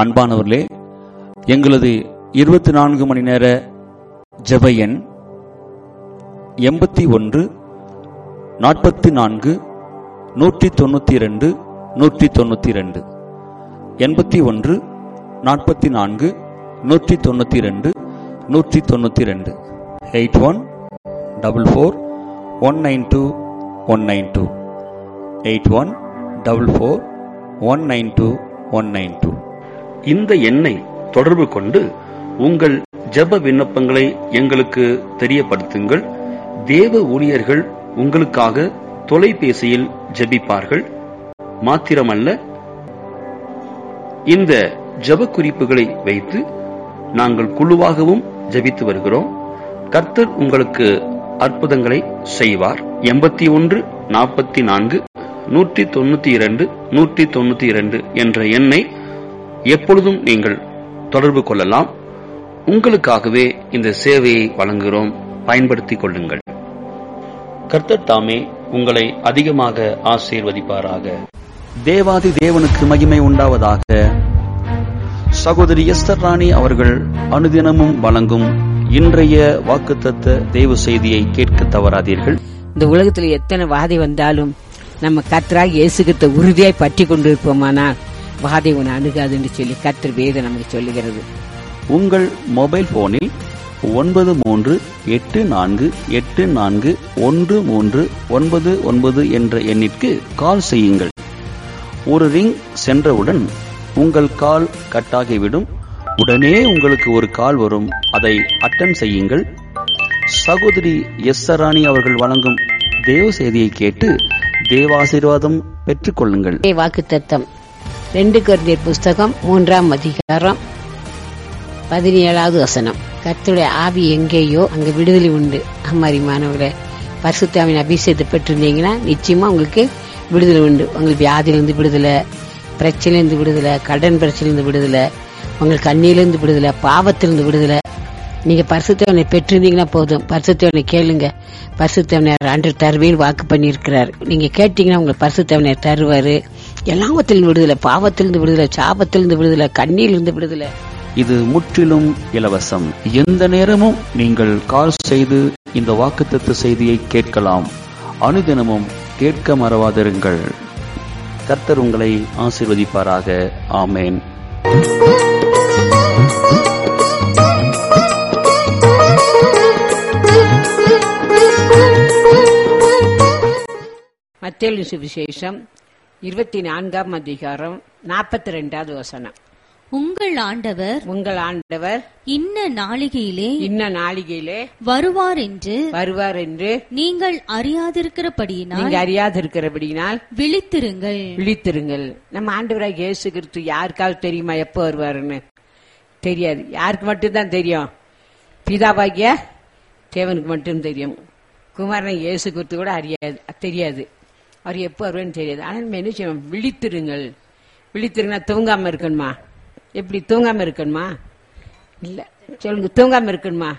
அன்பானவர்களே எங்களது இருபத்தி நான்கு மணி நேர ஜெப எண் எண்பத்தி ஒன்று நாற்பத்தி நான்கு நூற்றி தொண்ணூற்றி ரெண்டு நூற்றி தொண்ணூற்றி ரெண்டு எண்பத்தி ஒன்று நாற்பத்தி நான்கு நூற்றி தொண்ணூற்றி ரெண்டு நூற்றி தொண்ணூற்றி ரெண்டு eight one double four one nine two one nine two eight one double four one nine two one nine two இந்த எண்ணை தொடர்பு கொண்டு உங்கள் ஜெப விண்ணப்பங்களை எங்களுக்கு தெரியப்படுத்துங்கள் தேவ ஊழியர்கள் உங்களுக்காக தொலைபேசியில் ஜெபிப்பார்கள் மாத்திரமல்ல இந்த ஜெப குறிப்புகளை வைத்து நாங்கள் குழுவாகவும் ஜெபித்து வருகிறோம் கர்த்தர் உங்களுக்கு அற்புதங்களை செய்வார் எண்பத்தி ஒன்று நாற்பத்தி நான்கு நூற்றி தொண்ணூத்தி இரண்டு நூற்றி தொண்ணூத்தி இரண்டு என்ற எண்ணை எப்பொழுதும் நீங்கள் தொடர்பு கொள்ளலாம் உங்களுக்காகவே இந்த சேவையை வழங்குகிறோம் பயன்படுத்திக் கொள்ளுங்கள் கர்த்தர் தாமே உங்களை அதிகமாக ஆசீர்வதிப்பாராக தேவாதி தேவனுக்கு மகிமை உண்டாவதாக சகோதரி எஸ்தர் ராணி அவர்கள் அனுதினமும் வழங்கும் இன்றைய வாக்குத்தத்த தேவ செய்தியை கேட்க தவறாதீர்கள் இந்த உலகத்துல எத்தனை வாதை வந்தாலும் நம்ம கர்த்தராக இயேசுகிட்ட உறுதியாய் பற்றி கொண்டிருப்போமானால் வாதை உன்னை அணுகாதுன்னு சொல்லி கர்த்தர் வேதம் நமக்கு சொல்லுகிறது உங்கள் மொபைல் போனில் ஒன்பது மூன்று எட்டு நான்கு எட்டு நான்கு ஒன்று மூன்று ஒன்பது ஒன்பது என்ற எண்ணிற்கு கால் செய்யுங்கள் ஒரு ரிங் சென்றவுடன் உங்கள் கால் கட்டாகிவிடும் உடனே உங்களுக்கு ஒரு கால் வரும் அதை அட்டன் செய்யுங்கள் சகோதரி எஸ் ராணி அவர்கள் வழங்கும் தேவ செய்தியை கேட்டு தேவாசீர்வாதம் பெற்றுக்கொள்ளுங்கள் வாக்கு தத்தம் ரெண்டு குழந்தையர் புஸ்தகம் மூன்றாம் அதிகாரம் பதினேழாவது வசனம் கர்த்தருடைய ஆவி எங்கேயோ அங்க விடுதலை உண்டு அம்மாரி மாணவர்களே பரிசுத்தாவின் அபிஷேகத்தை பெற்றிருந்தீங்கன்னா நிச்சயமா உங்களுக்கு விடுதலை உண்டு உங்களுக்கு வியாதியிலிருந்து விடுதலை பிரச்சனையிலிருந்து விடுதலை கடன் பிரச்சனையிலிருந்து விடுதலை உங்களுக்கு கண்ணியிலிருந்து விடுதலை பாவத்திலிருந்து விடுதலை நீங்க பரிசுத்தவனை பெற்றிருந்தீங்கன்னா போதும் பரிசுத்தவனை கேளுங்க பரிசுத்தவனர் அன்று தருவேன் வாக்கு பண்ணியிருக்கிறார் நீங்க கேட்டீங்கன்னா உங்களுக்கு பரிசுத்தவனர் தருவாரு எல்லாவத்திலிருந்து விடுதலை பாவத்திலிருந்து விடுதலை சாபத்திலிருந்து விடுதலை கண்ணியிலிருந்து விடுதலை இது முற்றிலும் இலவசம் எந்த நேரமும் நீங்கள் கால் செய்து இந்த வாக்குத்தத்த செய்தியை கேட்கலாம் அனுதினமும் கேட்க மறவாதிருங்கள் கர்த்தர் உங்களை ஆசீர்வதிப்பாராக ஆமேன் மத்திய சுவிசேஷம் இருபத்தி நான்காம் அதிகாரம் நாற்பத்தி ரெண்டாவது வசனம் உங்கள் ஆண்டவர் உங்கள் ஆண்டவர் இன்ன நாளிகையிலே இன்ன நாளிகையிலே வருவார் என்று வருவார் என்று நீங்கள் அறியாதிருக்கிறபடியினால் நீங்க அறியாதிருக்கிறபடியினால் விழித்திருங்கள் விழித்திருங்கள் நம்ம ஆண்டவராக இயேசு கிறிஸ்து யாருக்காவது தெரியுமா எப்போ வருவாருன்னு தெரியாது யாருக்கு மட்டும்தான் தெரியும் பிதாபாகிய தேவனுக்கு மட்டும் தெரியும் குமாரன் இயேசு கிறிஸ்து கூட அறியாது தெரியாது அவர் எப்போ வருவான்னு தெரியாது ஆனால் நம்ம என்ன செய்யணும் விழித்திருங்கள் விழித்திருங்க தூங்காம இருக்கணுமா எப்படி தூங்காம இருக்கணுமா இல்ல சொல்லுங்க தூங்காம இருக்கணுமா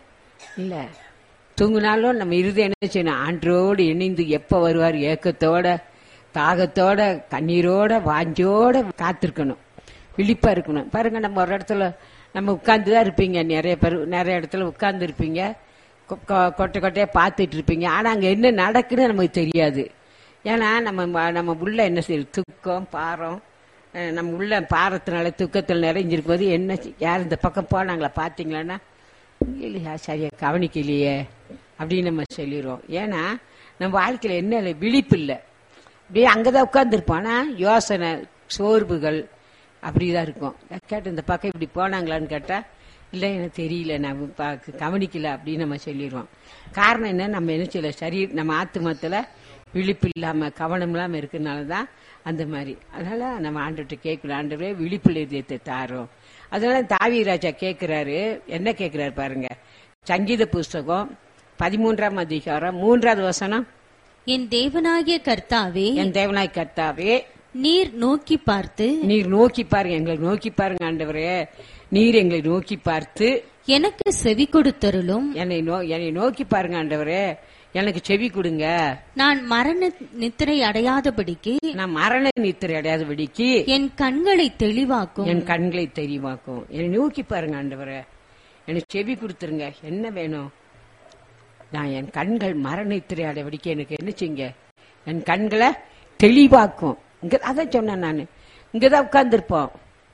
இல்ல தூங்கினாலும் நம்ம இறுதி என்ன செய்யணும் ஆண்டரோடு இணைந்து எப்ப வருவார் ஏக்கத்தோட தாகத்தோட கண்ணீரோட வாஞ்சோட காத்திருக்கணும் விழிப்பா இருக்கணும் பாருங்க நம்ம ஒரு இடத்துல நம்ம உட்கார்ந்து தான் இருப்பீங்க நிறைய பேர் நிறைய இடத்துல உட்கார்ந்து இருப்பீங்க கொ- கொ- கொட்டை கொட்டையா பார்த்துட்டு இருப்பீங்க ஆனா அங்க என்ன நடக்குன்னு நமக்கு தெரியாது ஏன்னா நம்ம ம- நம்ம உள்ள என்ன செய்யுது துக்கம் பாரம் அஹ் நம்ம உள்ள பாரத்தினால துக்கத்தில் நிறைஞ்சிருக்கும் போது என்ன செய்- யார் இந்த பக்கம் போனாங்களா பாத்தீங்களான்னா இல்லையா சரியா கவனிக்கலையே அப்படின்னு நம்ம சொல்லிடுவோம் ஏன்னா நம்ம வாழ்க்கையில என்ன இல்லை விழிப்பு இல்லை அப்படியே அங்கதான் உட்கார்ந்துருப்போம் ஆனா யோசனை சோர்வுகள் அப்படிதான் இருக்கும் நான் கேட்டேன் இந்த பக்கம் இப்படி போனாங்களான்னு கேட்டா இல்ல எனக்கு தெரியல நான் பா- கவனிக்கல அப்படின்னு நம்ம சொல்லிடுவோம் காரணம் என்ன நம்ம என்ன செய்யல சரி நம்ம ஆத்துமத்துல விழிப்பு இல்லாம கவனம் இல்லாம இருக்கனால தான் அந்த மாதிரி அதனால நம்ம ஆண்டுகிட்ட கேட்கணும் ஆண்டவரே விழிப்புல இதயத்தை தாரோம் அதனால தாவி ராஜா கேட்கிறாரு என்ன கேட்கிறாரு பாருங்க சங்கீத புஸ்தகம் பதிமூன்றாம் அதிகாரம் மூன்றாவது வசனம் என் தேவனாகிய கர்த்தாவே என் தேவனாய் கர்த்தாவே நீர் நோக்கி பார்த்து நீர் நோக்கி பாருங்க எங்களை நோக்கி பாருங்க ஆண்டவரே நீர் எங்களை நோக்கி பார்த்து எனக்கு செவி கொடுத்தருளும் என்னை நோ என்னை நோக்கி பாருங்க ஆண்டவரே எனக்கு செவி கொடுங்க நான் மரண நித்திரை அடையாதபடிக்கு நான் மரண நித்திரை அடையாத வெடிக்கு என் கண்களை தெளிவாக்கும் என் கண்களை தெரிவாக்கும் என்னை நோக்கி பாருங்க ஆண்டவரே எனக்கு செவி கொடுத்துருங்க என்ன வேணும் நான் என் கண்கள் மரண நித்திரை அடைய வெடிக்க எனக்கு என்ன செய்யுங்க என் கண்களை தெளிவாக்கும் இங்க அதான் சொன்னேன் நான் இங்கதான் உட்கார்ந்துருப்போம்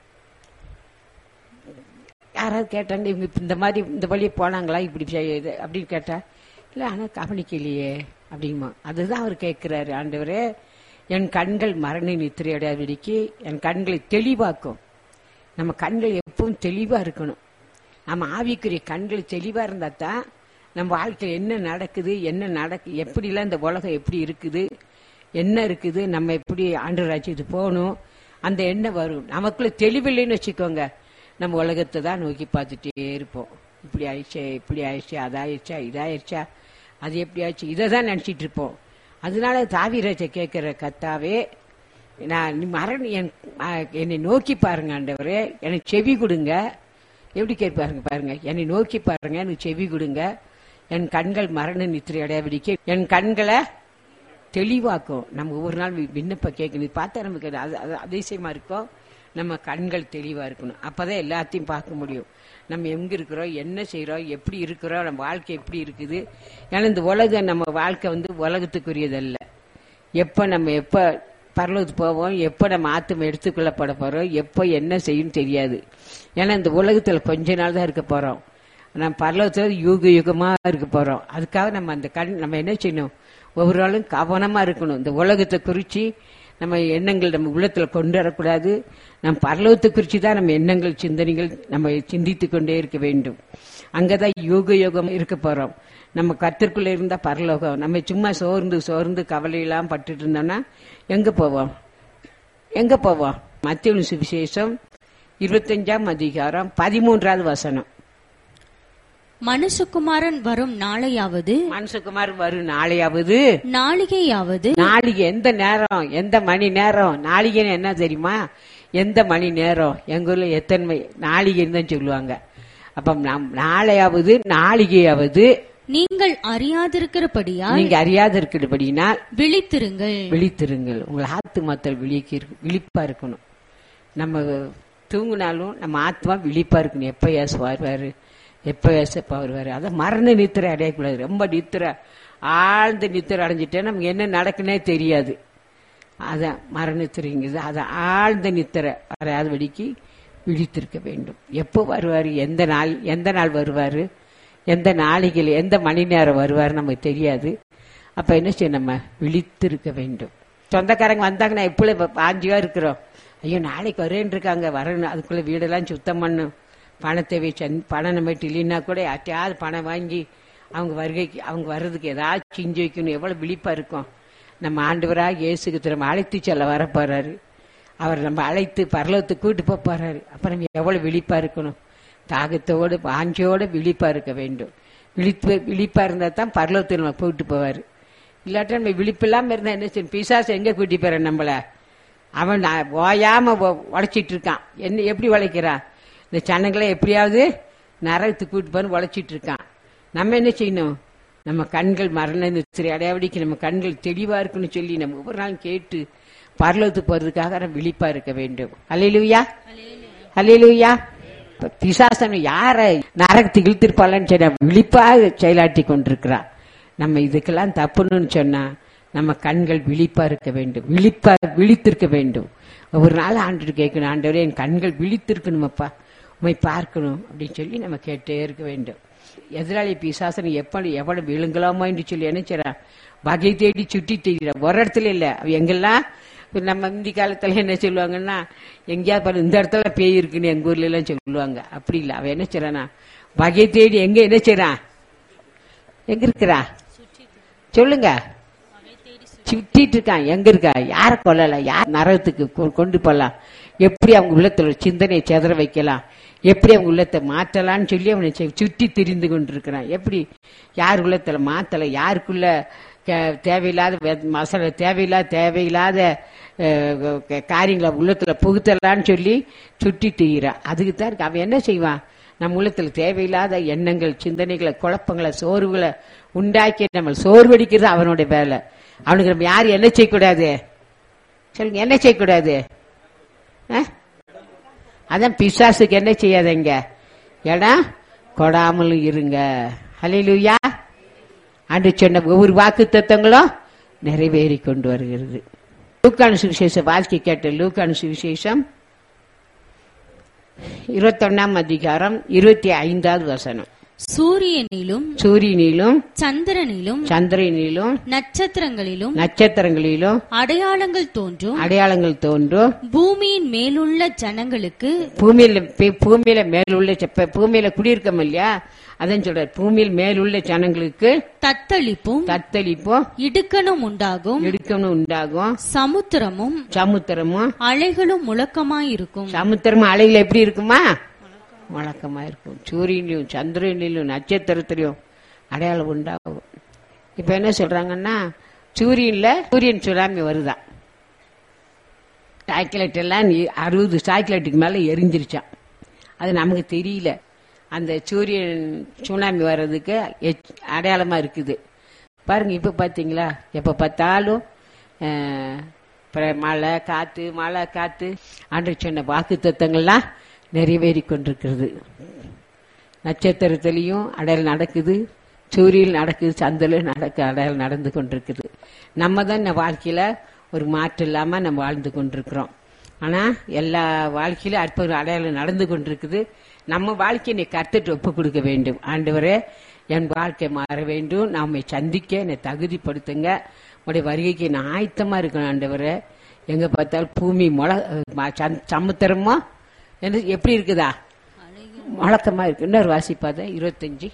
யாராவது கேட்டாங்க இவங்க இப்ப இந்த மாதிரி இந்த வழியே போனாங்களா இப்படி செய்யுது அப்படின்னு கேட்டா இல்ல ஆனா கவனிக்கலையே அப்படிமா அதுதான் அவர் கேட்கிறாரு ஆண்டவரே என் கண்கள் மரண நித்திரையடையாதபடிக்கு என் கண்களை தெளிவாக்கும் நம்ம கண்கள் எப்பவும் தெளிவா இருக்கணும் நம்ம ஆவிக்குரிய கண்கள் தெளிவா இருந்தா தான் நம்ம வாழ்க்கையில் என்ன நடக்குது என்ன நடக்கு எப்படிலாம் இந்த உலகம் எப்படி இருக்குது என்ன இருக்குது நம்ம எப்படி ஆண்டு ராஜ்யத்துக்கு போகணும் அந்த எண்ணம் வரும் நமக்குள்ள தெளிவில்லைன்னு வச்சுக்கோங்க நம்ம உலகத்தை தான் நோக்கி பார்த்துட்டே இருப்போம் இப்படி ஆயிடுச்சே இப்படி ஆயிடுச்சா அதாயிடுச்சா இதாயிடுச்சா அது எப்படி ஆச்சு இதை தான் நினச்சிட்டு இருப்போம் அதனால தாவிராஜ கேட்கிற கத்தாவே நான் நீ மரண என் ஆ, என்னை நோக்கி பாருங்க ஆண்டவரே எனக்கு செவி கொடுங்க எப்படி கேட்பாருங்க பாருங்க என்னை நோக்கி பாருங்க எனக்கு செவி கொடுங்க என் கண்கள் மரண நித்திரை அடையாவிடிக்க என் கண்களை தெளிவாக்கும் நம்ம ஒவ்வொரு நாள் வி- விண்ணப்பம் கேட்கணும் இது பார்த்தா நமக்கு அது- அது அது அதிசயமா இருக்கும் நம்ம கண்கள் தெளிவா இருக்கணும் அப்பதான் எல்லாத்தையும் பார்க்க முடியும் நம்ம எங்க இருக்கிறோம் என்ன செய்றோம் எப்படி இருக்கிறோம் நம்ம வாழ்க்கை எப்படி இருக்குது ஏன்னா இந்த உலகம் நம்ம வாழ்க்கை வந்து உலகத்துக்குரியதல்ல எப்ப நம்ம எப்ப பரலோகத்துக்கு போவோம் எப்ப நம்ம ஆத்தும எடுத்துக்கொள்ளப்பட போறோம் எப்ப என்ன செய்யும் தெரியாது ஏன்னா இந்த உலகத்துல கொஞ்ச நாள் தான் இருக்க போறோம் நம்ம பரலோகத்துல யுக யுகமா இருக்க போறோம் அதுக்காக நம்ம அந்த கண் நம்ம என்ன செய்யணும் ஒவ்வொரு நாளும் கவனமா இருக்கணும் இந்த உலகத்தை குறிச்சு நம்ம எண்ணங்கள் நம்ம உள்ளத்துல கொண்டு வரக்கூடாது நம்ம பரலோகத்தை குறிச்சு தான் நம்ம எண்ணங்கள் சிந்தனைகள் நம்ம சிந்தித்து கொண்டே இருக்க வேண்டும் அங்கதான் யோக யோகம் இருக்க போறோம் நம்ம கத்திற்குள்ள இருந்தா பரலோகம் நம்ம சும்மா சோர்ந்து சோர்ந்து கவலையெல்லாம் பட்டுட்டு இருந்தோம்னா எங்க போவோம் எங்க போவோம் மத்திய சுவிசேஷம் இருபத்தஞ்சாம் அதிகாரம் பதிமூன்றாவது வசனம் மனுஷகுமாரன் வரும் நாளையாவது மனுஷகுமார் வரும் நாளையாவது நாளிகையாவது நாளைக்கு எந்த நேரம் எந்த மணி நேரம் நாளிகைன்னு என்ன தெரியுமா எந்த மணி நேரம் எங்க ஊர்ல எத்தனை மணி நாளிகைன்னு தான் சொல்லுவாங்க அப்ப நம் நாளையாவது நாளிகையாவது நீங்கள் அறியாதிருக்கிறபடியால் நீங்க அறியாத இருக்கிறபடினால் விழித்திருங்கள் விழித்திருங்கள் உங்கள் ஆத்து மாத்தல் விழிக்கு இருக்கு- விழிப்பா இருக்கணும் நம்ம தூங்கினாலும் நம்ம ஆத்மா விழிப்பா இருக்கணும் எப்ப ஏச வருவாரு எப்ப ஏசப்பா வருவாரு அதான் மரண நித்திரை அடையக்கூடாது ரொம்ப நித்திரை ஆழ்ந்த நித்திரை அடைஞ்சிட்டே நமக்கு என்ன நடக்குன்னே தெரியாது அதான் மரணத்திரைங்கிறது அது ஆழ்ந்த நித்திரை வராத வழிக்கு விழித்திருக்க வேண்டும் எப்போ வருவாரு எந்த நாள் எந்த நாள் வருவாரு எந்த நாளைகள் எந்த மணி நேரம் வருவாரு நமக்கு தெரியாது அப்ப என்ன செய்யணும் நம்ம விழித்திருக்க வேண்டும் சொந்தக்காரங்க வந்தாங்கன்னா எப்பள பாஞ்சியா இருக்கிறோம் ஐயோ நாளைக்கு வரேன்னு இருக்காங்க வரணும் அதுக்குள்ள வீடெல்லாம் சுத்தம் பண்ணும் பணத்தை வச்சு பணம் நம்ம இல்லைன்னா கூட யார்ட்டையாவது பணம் வாங்கி அவங்க வருகைக்கு அவங்க வர்றதுக்கு ஏதாச்சும் செஞ்சு வைக்கணும் எவ்வளவு விழிப்பா இருக்கும் நம்ம ஆண்டவராக இயேசுக்கு திரும்ப அழைத்து செல்ல வர போறாரு அவர் நம்ம அழைத்து பரலோகத்துக்கு கூட்டு போக போறாரு அப்ப நம்ம எவ்வளவு விழிப்பா இருக்கணும் தாகத்தோடு வாஞ்சியோட விழிப்பா இருக்க வேண்டும் விழிப்பு விழிப்பா இருந்தா தான் பரலோகத்தில் நம்ம கூட்டு போவாரு இல்லாட்டா நம்ம விழிப்பு இல்லாம இருந்தா என்ன செய்யும் பிசாசு எங்க கூட்டி போற நம்மள அவன் நா- ஓயாம உழைச்சிட்டு இருக்கான் என்ன எப்படி உழைக்கிறான் இந்த சனங்களை எப்படியாவது நரகத்துக்கு கூட்டு போய் உழைச்சிட்டு இருக்கான் நம்ம என்ன செய்யணும் நம்ம கண்கள் மரண நித்திரை அடையாவடிக்கு நம்ம கண்கள் தெளிவா இருக்குன்னு சொல்லி நம்ம ஒவ்வொரு நாளும் கேட்டு பரலோகத்துக்கு போறதுக்காக நம்ம விழிப்பா இருக்க வேண்டும் அல்லையிலுயா அல்லையிலுயா பிசாசன் யார நரகத்துக்கு இழுத்திருப்பாளன்னு சொன்னா விழிப்பாக செயலாற்றி கொண்டிருக்கிறான் நம்ம இதுக்கெல்லாம் தப்புன்னு சொன்னா நம்ம கண்கள் விழிப்பா இருக்க வேண்டும் விழிப்பா விழித்திருக்க வேண்டும் ஒரு நாள் ஆண்டு கேட்கணும் ஆண்டவரே என் கண்கள் விழித்திருக்கணுமப்பா உண்மை பார்க்கணும் அப்படின்னு சொல்லி நம்ம கேட்டே இருக்க வேண்டும் எதிராளி பிசாசனை எப்படி எவ்வளவு விழுங்கலாமோ என்று சொல்லி நினைச்சான் வகை தேடி சுட்டி தெரிகிறான் ஒரு இடத்துல இல்ல அவ எங்கெல்லாம் இப்ப நம்ம இந்தி காலத்துல என்ன சொல்லுவாங்கன்னா எங்கேயாவது பாரு இந்த இடத்துல பேய் இருக்குன்னு எங்க ஊர்ல எல்லாம் சொல்லுவாங்க அப்படி இல்ல அவன் என்ன செய்றானா வகை தேடி எங்க என்ன செய்றான் எங்க இருக்கிறா சொல்லுங்க சுத்திட்டு இருக்கான் எங்க இருக்கா யார கொல்லல யார் நரகத்துக்கு கொ- கொண்டு போலாம் எப்படி அவங்க உள்ளத்துல ஒரு சிந்தனையை செதற வைக்கலாம் எப்படி அவங்க உள்ளத்தை மாற்றலாம்னு சொல்லி அவனை செ- சுற்றி திரிந்து கொண்டிருக்கிறான் எப்படி யார் உள்ளத்துல மாத்தல யாருக்குள்ள கே- தேவையில்லாத வே- மசாலா தேவையில்லாத தேவையில்லாத அஹ், க- காரியங்களை உள்ளத்துல புகுத்தலான்னு சொல்லி சுட்டி திரிகிறான் அதுக்கு தான் இருக்கு. அவன் என்ன செய்வான் நம்ம உள்ளத்துல தேவையில்லாத எண்ணங்கள் சிந்தனைகளை குழப்பங்களை சோர்வுகளை உண்டாக்கி நம்ம சோர்வடிக்கிறது அவனுடைய வேலை அவனுக்கு நம்ம யாரும் என்ன செய்யக்கூடாது சொல்லுங்க என்ன செய்யக்கூடாது ஆ? அதான் பிசாசுக்கு என்ன செய்யாதீங்க இடம் கொடாமலும் இருங்க ஹalleluya அன்று சொன்ன ஒவ்வொரு வாக்கு தத்தங்களும் நிறைவேறி கொண்டு வருகிறது லூக்கான சுவிசேஷ வாழ்க்கை கேட்ட லூக்கான சுவிசேஷம் இருபத்தொன்னாம் அதிகாரம் இருபத்தி ஐந்தாவது வசனம் சூரியனிலும் சூரியனிலும் சந்திரனிலும் சந்திரனிலும் நட்சத்திரங்களிலும் நட்சத்திரங்களிலும் அடையாளங்கள் தோன்றும் அடையாளங்கள் தோன்றும் பூமியின் மேலுள்ள ஜனங்களுக்கு பூமியில பே- பூமியில மேலுள்ள செப்ப- பூமியில குடியிருக்கோம் இல்லையா அதான் சொல்ற பூமியில் மேலுள்ள ஜனங்களுக்கு தத்தளிப்பும் தத்தளிப்பும் இடுக்கணும் உண்டாகும் இடுக்கணும் உண்டாகும் சமுத்திரமும் சமுத்திரமும் அலைகளும் முழக்கமாயிருக்கும் சமுத்திரமும் அலைகள் எப்படி இருக்குமா வழக்கமா இருக்கும் சூரியனிலும் சந்திரனிலும் நட்சத்திரத்திலையும் அடையாளம் உண்டாகும் இப்ப என்ன சொல்றாங்கன்னா சூரியன்ல சூரியன் சுனாமி வருதா சாக்லேட் எல்லாம் நீ- அறுபது சாக்லேட்டுக்கு மேல எரிஞ்சிருச்சான் அது நமக்கு தெரியல அந்த சூரியன் சுனாமி வர்றதுக்கு எச்- அடையாளமா இருக்குது பாருங்க இப்ப பாத்தீங்களா எப்ப பார்த்தாலும் அஹ், பிற- மழை காத்து மழை காத்து அன்று சொன்ன வாக்கு தத்தங்கள்லாம் நிறைவேறி கொண்டிருக்கிறது நட்சத்திரத்திலையும் அடையாளம் நடக்குது சூரியன் நடக்குது சந்திரன் நடக்க அடையாளம் நடந்து கொண்டிருக்குது நம்ம தான் இந்த வாழ்க்கையில ஒரு மாற்றம் இல்லாம நம்ம வாழ்ந்து கொண்டிருக்கிறோம் ஆனா எல்லா வாழ்க்கையிலும் அற்புத அடையாளம் நடந்து கொண்டிருக்குது நம்ம வாழ்க்கையை நீ கத்துட்டு ஒப்பு கொடுக்க வேண்டும் ஆண்டவரே என் வாழ்க்கை மாற வேண்டும் நாம சந்திக்க என்னை தகுதிப்படுத்துங்க உடைய வருகைக்கு நான் ஆயத்தமா இருக்கணும் ஆண்டவரே எங்க பார்த்தாலும் பூமி முள ம- சந்- சமுத்திரமா என்ன எப்படி இருக்குதா முழக்கமா இருக்கு இன்னொரு வாசிப்பாத இருபத்தஞ்சு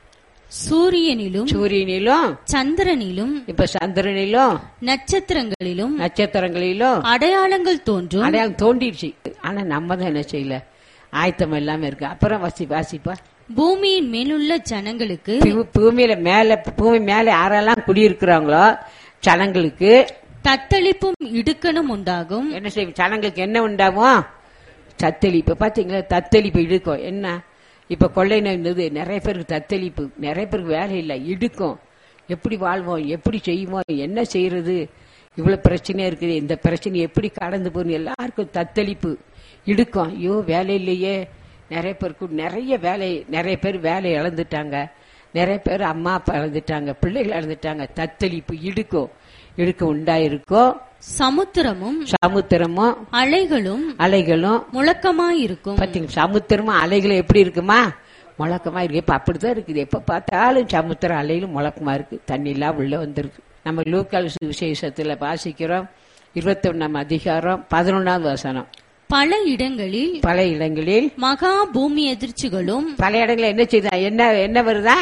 சூரியனிலும் சூரியனிலும் சந்திரனிலும் இப்ப சந்திரனிலும் நட்சத்திரங்களிலும் நட்சத்திரங்களிலும் அடையாளங்கள் தோன்றும் அடையாளம் தோண்டிடுச்சு ஆனா நம்ம தான் என்ன செய்யல ஆயத்தம் இல்லாம இருக்கு அப்புறம் வாசி வாசிப்பா பூமியின் மேலுள்ள ஜனங்களுக்கு பூ- பூமியில மேல பூமி மேல யாரெல்லாம் குடியிருக்கிறாங்களோ ஜனங்களுக்கு தத்தளிப்பும் இடுக்கணும் உண்டாகும் என்ன செய்யும் ஜனங்களுக்கு என்ன உண்டாகும் தத்தளிப்பு பாத்தீங்களா தத்தளிப்பு இடுக்கும் என்ன இப்ப கொள்ளை நோய் இருந்தது நிறைய பேருக்கு தத்தளிப்பு நிறைய பேருக்கு வேலை இல்லை இடுக்கும் எப்படி வாழ்வோம் எப்படி செய்வோம் என்ன செய்யறது இவ்வளவு பிரச்சனையா இருக்குது இந்த பிரச்சனை எப்படி கடந்து போகணும் எல்லாருக்கும் தத்தளிப்பு இடுக்கும் ஐயோ வேலை இல்லையே நிறைய பேருக்கு நிறைய வேலை நிறைய பேர் வேலை இழந்துட்டாங்க நிறைய பேர் அம்மா அப்பா இழந்துட்டாங்க பிள்ளைகள் இழந்துட்டாங்க தத்தளிப்பு இடுக்கும் இடுக்கம் உண்டாயிருக்கும் சமுத்திரமும் சமுத்திரமும் அலைகளும் அலைகளும் முழக்கமாயிருக்கும் பாத்தீங்க சமுத்திரமும் அலைகளும் எப்படி இருக்குமா முழக்கமா இருக்கு இப்ப அப்படிதான் இருக்குது எப்ப பார்த்தாலும் சமுத்திரம் அலைகளும் முழக்கமா இருக்கு தண்ணி எல்லாம் உள்ள வந்துருக்கு நம்ம லூக்கால் விசேஷத்துல வாசிக்கிறோம் இருபத்தி ஒண்ணாம் அதிகாரம் பதினொன்னாவது வசனம் பல இடங்களில் பல இடங்களில் மகா பூமி எதிர்ச்சிகளும் பல இடங்களில் என்ன செய்தா என்ன என்ன வருதா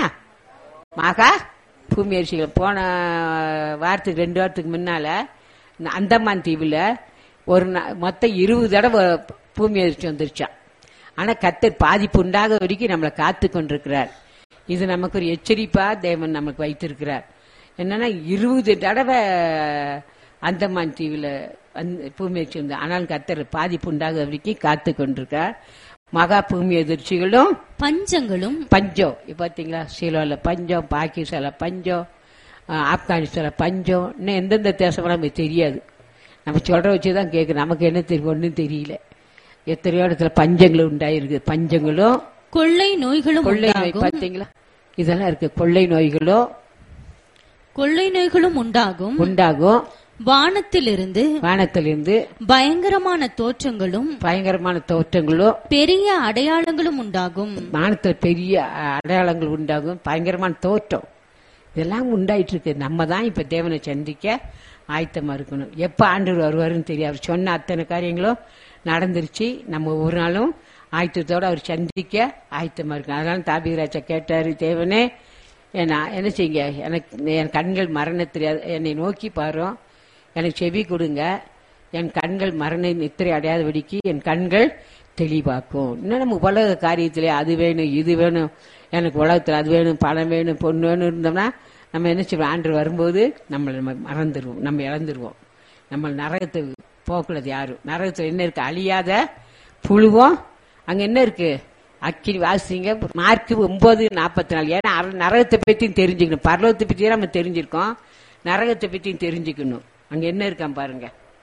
மகா பூமி அரிசிகள் போன வாரத்துக்கு ரெண்டு வாரத்துக்கு முன்னால இந்த அந்தமான் தீவுல ஒரு நா- மொத்தம் இருபது தடவை பூமி அதிர்ச்சி வந்துருச்சான் ஆனா கத்தர் பாதிப்பு உண்டாக வரைக்கும் நம்மளை காத்து கொண்டிருக்கிறார் இது நமக்கு ஒரு எச்சரிப்பா தேவன் நமக்கு வைத்திருக்கிறார் என்னன்னா இருபது தடவை அந்தமான் தீவுல வந்து பூமி அதிர்ச்சி வந்து ஆனால் கத்தர் பாதிப்பு உண்டாக வரைக்கும் காத்து கொண்டிருக்கிறார் மகா பூமி எதிர்ச்சிகளும் பஞ்சங்களும் பஞ்சம் இப்ப பாத்தீங்களா சீலோல பஞ்சம் பாகிஸ்தான்ல பஞ்சம் ஆஹ் ஆப்கானிஸ்தான்ல பஞ்சம் இன்னும் எந்தெந்த தேசம் நமக்கு தெரியாது நம்ம சொல்ற வச்சுதான் கேட்கு நமக்கு என்ன தெரியும் ஒன்றும் தெரியல எத்தனையோ இடத்துல பஞ்சங்கள் உண்டாயிருக்கு பஞ்சங்களும் கொள்ளை நோய்களும் கொள்ளை நோய் உண்டாகும் பாத்தீங்களா இதெல்லாம் இருக்கு கொள்ளை நோய்களும் கொள்ளை நோய்களும் உண்டாகும் உண்டாகும் வானத்திலிருந்து வானத்திலிருந்து பயங்கரமான தோற்றங்களும் பயங்கரமான தோற்றங்களும் பெரிய அடையாளங்களும் உண்டாகும் வானத்தில் பெரிய அஹ், அடையாளங்கள் உண்டாகும் பயங்கரமான தோற்றம் இதெல்லாம் உண்டாயிட்டு இருக்கு நம்ம தான் இப்ப தேவனை சந்திக்க ஆயத்தமா இருக்கணும் எப்ப ஆண்டவர் வருவாருன்னு தெரியும் அவர் சொன்ன அத்தனை காரியங்களும் நடந்துருச்சு நம்ம ஒரு நாளும் ஆயத்தத்தோட அவர் சந்திக்க ஆயத்தமா இருக்கணும் அதனால தாபிராஜா கேட்டாரு தேவனே நான் என்ன செய்யுங்க எனக்கு என் கண்கள் மரண தெரியாது என்னை நோக்கி பாரும் எனக்கு செவி கொடுங்க என் கண்கள் மரண நித்திரை அடையாதபடிக்கு என் கண்கள் தெளிவாக்கும் இன்னும் நம்ம உலக காரியத்திலே அது வேணும் இது வேணும் எனக்கு உலகத்தில் அது வேணும் பணம் வேணும் பொண்ணு வேணும் இருந்தோம்னா நம்ம என்ன செய்வோம் ஆண்டு வரும்போது நம்மளை நம்ம மறந்துடுவோம் நம்ம இழந்துருவோம் நம்ம நரகத்துக்கு போகக்கூடாது யாரும் நரகத்தில் என்ன இருக்கு அழியாத புழுவும் அங்க என்ன இருக்கு அக்கினி வாசிங்க மார்க் ஒன்பது நாற்பத்தி நாலு ஏன்னா அர- நரகத்தை பற்றியும் தெரிஞ்சுக்கணும் பரலோகத்தை பற்றி நம்ம தெரிஞ்சிருக்கோம் நரகத்தை பற்றியும் தெரிஞ்சுக்கணும் அங்க என்ன இருக்கான் பாருங்க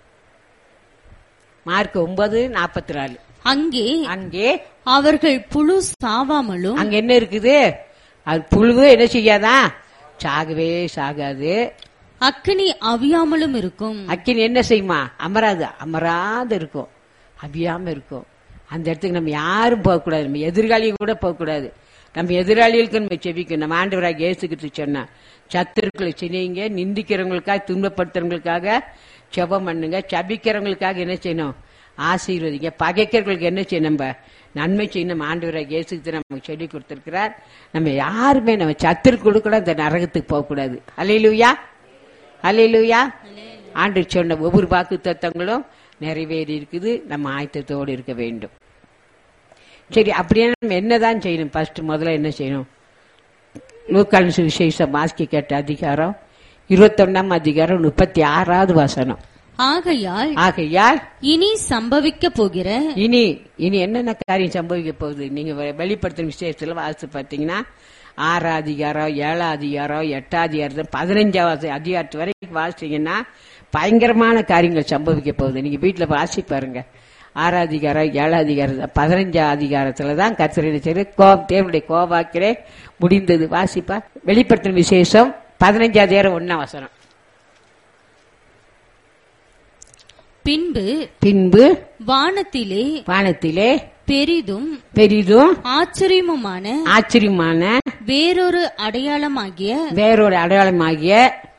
மார்க் ஒன்பது நாற்பத்தி நாலு அங்கே அங்கே அவர்கள் புழு சாவாமலும் அங்க என்ன இருக்குது அது புழுவு என்ன செய்யாதா சாகவே சாகாது அக்கினி அவியாமலும் இருக்கும் அக்கினி என்ன செய்யுமா அமராது அமராது இருக்கும் அபியாம இருக்கும் அந்த இடத்துக்கு நம்ம யாரும் போகக்கூடாது நம்ம எதிர்காலியும் கூட போகக்கூடாது நம்ம எதிராளிகளுக்கு நம்ம செபிக்கணும் நம்ம ஆண்டவராக இயேசுக்கிட்டு சொன்னா சத்துருக்களை செய்யுங்க நிந்திக்கிறவங்களுக்காக துன்பப்படுத்துறவங்களுக்காக செபம் பண்ணுங்க சபிக்கிறவங்களுக்காக என்ன செய்யணும் ஆசீர்வதிங்க பகைக்கிறவங்களுக்கு என்ன செய்யணும் நம்ம நன்மை செய்யணும் நம்ம ஆண்டவராக இயேசுக்கு நமக்கு சொல்லி கொடுத்திருக்கிறார் நம்ம யாருமே நம்ம சத்துருக்குள்ள கூட இந்த நரகத்துக்கு போகக்கூடாது அல்லையிலுயா அல்லேலூயா ஆண்டு சொன்ன ஒவ்வொரு வாக்கு தத்தங்களும் நிறைவேறி இருக்குது நம்ம ஆயத்தத்தோடு இருக்க வேண்டும் சரி அப்படியே நம்ம என்னதான் செய்யணும் ஃபர்ஸ்ட் முதல்ல என்ன செய்யணும் லூக்கான் சுவிசேஷம் மாஸ்கி கேட்ட அதிகாரம் இருபத்தொன்னாம் அதிகாரம் முப்பத்தி ஆறாவது வசனம் ஆகையால் ஆகையால் இனி சம்பவிக்க போகிற இனி இனி என்னென்ன காரியம் சம்பவிக்க போகுது நீங்க வெ- வெளிப்படுத்தும் விஷயத்துல வாசித்து பார்த்தீங்கன்னா ஆறாம் அதிகாரம் ஏழாம் அதிகாரம் எட்டாம் அதிகாரம் பதினஞ்சாவது அதிகாரத்து வரைக்கும் வாசிச்சீங்கன்னா பயங்கரமான காரியங்கள் சம்பவிக்க போகுது நீங்க வீட்டுல வாசி பாருங்க ஆறாம் அதிகாரம் ஏழாம் அதிகாரம் பதினஞ்சாம் அதிகாரத்துல தான் கத்திரிட சரி கோபம் தேவனுடைய கோபாக்கிறே முடிந்தது வாசிப்பா வெளிப்படுத்தும் விசேஷம் பதினஞ்சாம் அதிகாரம் ஒன்னாம் வசனம் பின்பு பின்பு வானத்திலே வானத்திலே பெரிதும் பெரிதும் ஆச்சரியமுமான ஆச்சரியமான வேறொரு அடையாளமாகிய வேறொரு அடையாளமாகிய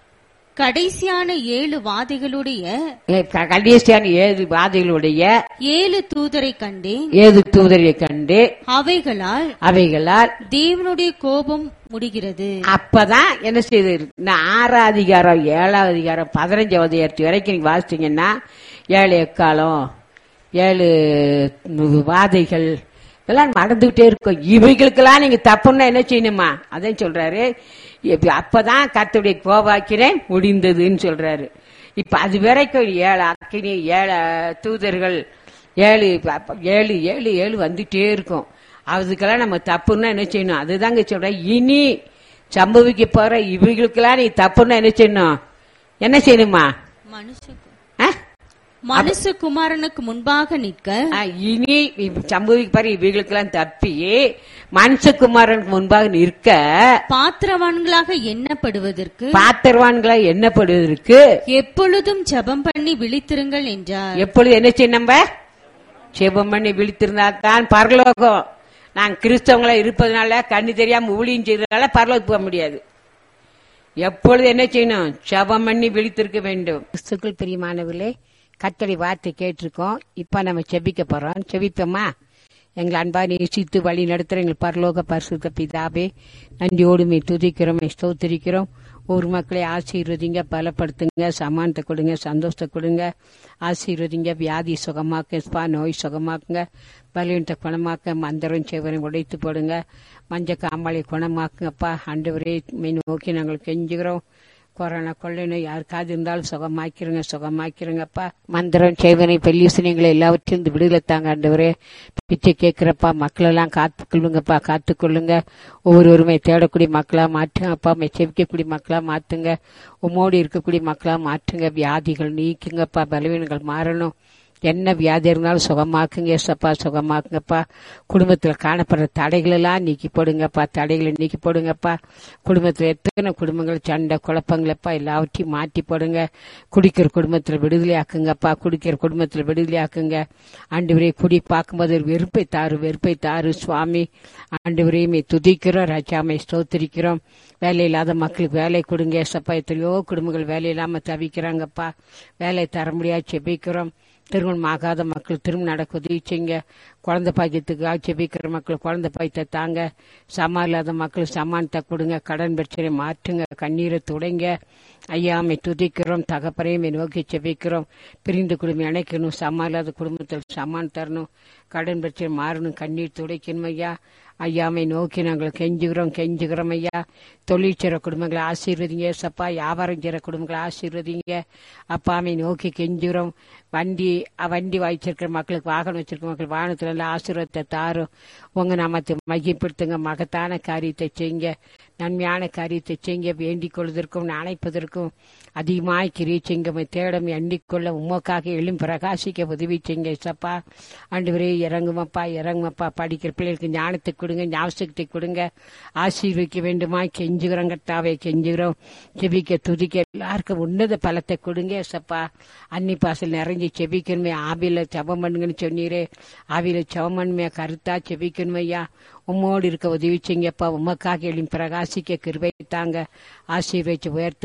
கடைசியான ஏழு வாதைகளுடைய ஏ, க- கடைசியான ஏழு வாதைகளுடைய ஏழு தூதரை கண்டேன் ஏது தூதரை கண்டு அவைகளால் அவைகளால் தேவனுடைய கோபம் முடிகிறது அப்பதான் என்ன செய்யுது இந்த ஆறாம் அதிகாரம் ஏழாவது அதிகாரம் பதினஞ்சாவது அதிகாரத்து வரைக்கும் நீங்க வாசிச்சீங்கன்னா ஏழு எக்காலம் ஏழு நு- வாதைகள் இதெல்லாம் நடந்துகிட்டே இருக்கும் இவைகளுக்கெல்லாம் நீங்க தப்புன்னா என்ன செய்யணுமா அதான் சொல்றாரு இப்ப அப்பதான் கர்த்தருடைய கோபாக்கிறேன் முடிந்ததுன்னு சொல்றாரு இப்ப அது வரைக்கும் ஏழு அக்கினி ஏழு தூதர்கள் ஏழு அப்ப ஏழு ஏழு ஏழு வந்துட்டே இருக்கும் அதுக்கெல்லாம் நம்ம தப்புன்னா என்ன செய்யணும் அதுதாங்க சொல்றேன் இனி சம்பவிக்க போற இவைகளுக்கெல்லாம் நீ தப்புன்னா என்ன செய்யணும் என்ன செய்யணுமா மனுஷ ஆ? மனுஷகுமாரனுக்கு முன்பாக நிற்க ஆ, இனி இவ் சம்பவிக்க போற இவைகளுக்கெல்லாம் தப்பி மனுஷகுமாரனுக்கு முன்பாக நிற்க பாத்திரவான்களாக எண்ணப்படுவதற்கு பாத்திரவான்களை எண்ணப்படுவதற்கு எப்பொழுதும் ஜெபம் பண்ணி விழித்திருங்கள் என்றார் எப்பொழுது என்ன செய்யணும் நம்ம செபம் பண்ணி விழித்திருந்தாதான் பரலோகம் நான் கிறிஸ்தவங்களா இருப்பதனால கண்ணு தெரியாம ஊழியம் செய்யறதுனால பரலோகம் போக முடியாது எப்பொழுது என்ன செய்யணும் செபம் பண்ணி விழித்திருக்க வேண்டும் கிறிஸ்துக்கள் பிரியமானவர்களே கத்தடி வார்த்தை கேட்டிருக்கோம் இப்ப நம்ம செபிக்க போறோம் செபிப்போமா எங்களை அன்பா நேசித்து வழி நடத்துற எங்கள் பரலோக பரிசுத்த பிதாவே நன்றியோடு மே துதிக்கிறோம் மே ஸ்தோத்திரிக்கிறோம் ஒரு மக்களை ஆசீர்வதிங்க பலப்படுத்துங்க சமானத்தை கொடுங்க சந்தோஷத்தை கொடுங்க ஆசீர்வதிங்க வியாதி சுகமாக்க ஸ்பா நோய் சுகமாக்குங்க பலவீனத்தை குணமாக்க மந்திரம் செவரையும் உடைத்து போடுங்க மஞ்ச காமாலை குணமாக்குங்கப்பா ஆண்டவரே மை நோக்கி நாங்கள் கெஞ்சுகிறோம் கொரோனா கொள்ளை நோய் யாருக்காவது இருந்தாலும் சுகமாக்கிறங்க சுகமாக்கிறங்கப்பா மந்திரம் செய்வனை பெல்லிசனைகளை எல்லாவற்றையும் இருந்து விடுதலை தாங்க ஆண்டவரே பிச்சை கேட்கிறப்பா மக்களெல்லாம் காத்துக்கொள்ளுங்கப்பா காத்துக்கொள்ளுங்க ஒவ்வொருவருமே தேடக்கூடிய மக்களா மாற்றுங்கப்பா மை செவிக்கக்கூடிய மக்களா மாத்துங்க உமோடு இருக்கக்கூடிய மக்களா மாற்றுங்க வியாதிகள் நீக்குங்கப்பா பலவீனங்கள் மாறணும் என்ன வியாதி இருந்தாலும் சுகமாக்குங்க ஏசப்பா சுகமாக்குங்கப்பா குடும்பத்தில் காணப்படுற தடைகள் எல்லாம் நீக்கி போடுங்கப்பா தடைகளை நீக்கி போடுங்கப்பா குடும்பத்தில் எத்தனை குடும்பங்கள் சண்டை குழப்பங்களப்பா எல்லாவற்றையும் மாற்றி போடுங்க குடிக்கிற குடும்பத்தில் விடுதலை ஆக்குங்கப்பா குடிக்கிற குடும்பத்தில் விடுதலை ஆக்குங்க ஆண்டு குடி பார்க்கும்போது ஒரு வெறுப்பை தாரு வெறுப்பை தாரு சுவாமி ஆண்டு வரையுமே துதிக்கிறோம் ராஜாமை ஸ்தோத்திரிக்கிறோம் வேலை இல்லாத மக்களுக்கு வேலை கொடுங்க ஏசப்பா எத்தனையோ குடும்பங்கள் வேலை இல்லாம தவிக்கிறாங்கப்பா வேலை தர முடியாது செபிக்கிறோம் திருமணம் ஆகாத மக்கள் திருமணம் நடக்க உதவி செய்யுங்க குழந்தை பாக்கியத்துக்காக செபிக்கிற மக்கள் குழந்தை பாக்கியத்தை தாங்க சமா இல்லாத மக்கள் சமானத்தை கொடுங்க கடன் பிரச்சனை மாற்றுங்க கண்ணீரை துடைங்க ஐயாமை துதிக்கிறோம் தகப்பரையும் நோக்கி செபிக்கிறோம் பிரிந்து குடும்பம் இணைக்கணும் சமா இல்லாத குடும்பத்தில் சமான் தரணும் கடன் பிரச்சனை மாறணும் கண்ணீர் துடைக்கணும் ஐயா ஐயாமை நோக்கி நாங்கள் கெஞ்சுகிறோம் கெஞ்சுகிறோம் ஐயா தொழில் செய்கிற குடும்பங்களை ஆசீர்வதிங்க சப்பா வியாபாரம் செய்கிற குடும்பங்களை ஆசீர்வதிங்க அப்பாமை நோக்கி கெஞ்சுகிறோம் வண்டி அஹ், வண்டி வாய்ச்சிருக்கிற மக்களுக்கு வாகனம் வச்சிருக்கிற மக்கள் வாகனத்துல நல்ல ஆசீர்வாதத்தை தாரும் உங்க நாமத்தை மகிப்படுத்துங்க மகத்தான காரியத்தை செய்யுங்க நன்மையான காரியத்தை செய்ய வேண்டிக் கொள்வதற்கும் அணைப்பதற்கும் அதிகமாய் கிரியை செய்யுங்க தேடம் எண்ணிக்கொள்ள உமக்காக எழும் பிரகாசிக்க உதவி செய்யுங்க சப்பா ஆண்டவரே இறங்குமப்பா இறங்குமப்பா படிக்கிற பிள்ளைகளுக்கு ஞானத்தை கொடுங்க ஞாபகத்தை கொடுங்க ஆசீர்விக்க வேண்டுமா கெஞ்சுகிறோம் கர்த்தாவே கெஞ்சுகிறோம் செபிக்க துதிக்க எல்லாருக்கும் உன்னத பலத்தை கொடுங்க சப்பா அன்னி பாசல் நிறைஞ்சு செபிக்கணுமே ஆவியில ஜபம் பண்ணுங்கன்னு சொன்னீரே ஆவியில ஜபம் பண்ணுமே கருத்தா செபிக்கணுமே ஐயா உம்மோடு இருக்க உதவி செய்யுங்கப்பா உமக்காக எழும் பிரகாசிக்க கிருபை தாங்க ஆசீர்வச்சு உயர்த்து